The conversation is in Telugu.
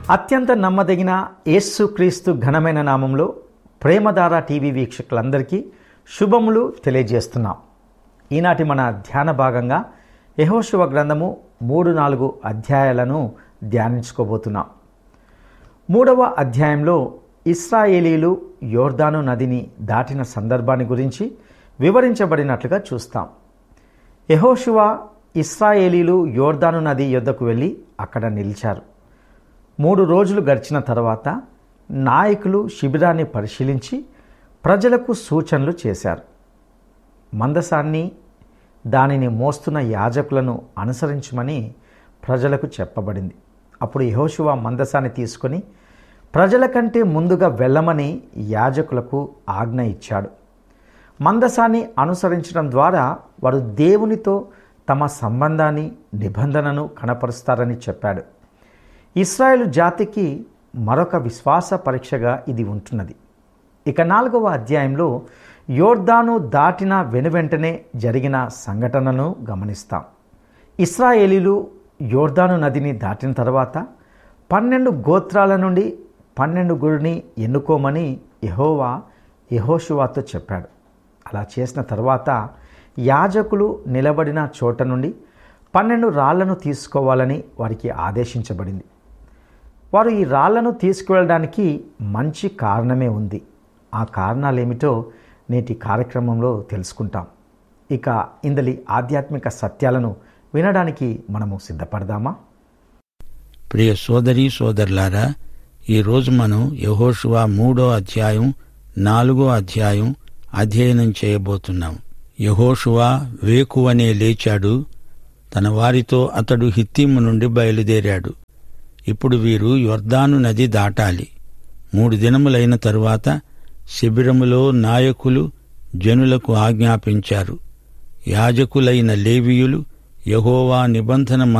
అత్యంత నమ్మదగిన యేసుక్రీస్తు ఘనమైన నామంలో ప్రేమధార టీవీ వీక్షకులందరికీ శుభములు తెలియజేస్తున్నాం ఈనాటి మన ధ్యాన భాగంగా యహోశివ గ్రంథము మూడు నాలుగు అధ్యాయాలను ధ్యానించుకోబోతున్నాం మూడవ అధ్యాయంలో ఇస్రాయేలీలు యోర్దాను నదిని దాటిన సందర్భాన్ని గురించి వివరించబడినట్లుగా చూస్తాం యహోశివ ఇస్రాయేలీలు యోర్దాను నది యొద్దకు వెళ్ళి అక్కడ నిలిచారు మూడు రోజులు గడిచిన తర్వాత నాయకులు శిబిరాన్ని పరిశీలించి ప్రజలకు సూచనలు చేశారు మందసాన్ని దానిని మోస్తున్న యాజకులను అనుసరించమని ప్రజలకు చెప్పబడింది అప్పుడు యహోశివ మందసాన్ని తీసుకొని ప్రజల కంటే ముందుగా వెళ్ళమని యాజకులకు ఆజ్ఞ ఇచ్చాడు మందసాన్ని అనుసరించడం ద్వారా వారు దేవునితో తమ సంబంధాన్ని నిబంధనను కనపరుస్తారని చెప్పాడు ఇస్రాయేల్ జాతికి మరొక విశ్వాస పరీక్షగా ఇది ఉంటున్నది ఇక నాలుగవ అధ్యాయంలో యోర్దాను దాటిన వెనువెంటనే జరిగిన సంఘటనను గమనిస్తాం ఇస్రాయేలీలు యోర్దాను నదిని దాటిన తర్వాత పన్నెండు గోత్రాల నుండి పన్నెండు గుడిని ఎన్నుకోమని యహోవా యహోషువాతో చెప్పాడు అలా చేసిన తర్వాత యాజకులు నిలబడిన చోట నుండి పన్నెండు రాళ్లను తీసుకోవాలని వారికి ఆదేశించబడింది వారు ఈ రాళ్లను తీసుకువెళ్ళడానికి మంచి కారణమే ఉంది ఆ కారణాలేమిటో నేటి కార్యక్రమంలో తెలుసుకుంటాం ఇక ఇందలి ఆధ్యాత్మిక సత్యాలను వినడానికి మనము సిద్ధపడదామా ప్రియ సోదరి సోదరులారా ఈరోజు మనం యహోషువా మూడో అధ్యాయం నాలుగో అధ్యాయం అధ్యయనం చేయబోతున్నాం యహోషువా వేకువనే లేచాడు తన వారితో అతడు హిత్తీము నుండి బయలుదేరాడు ఇప్పుడు వీరు యొర్దాను నది దాటాలి మూడు దినములైన తరువాత శిబిరములో నాయకులు జనులకు ఆజ్ఞాపించారు యాజకులైన లేవీయులు యహోవా నిబంధన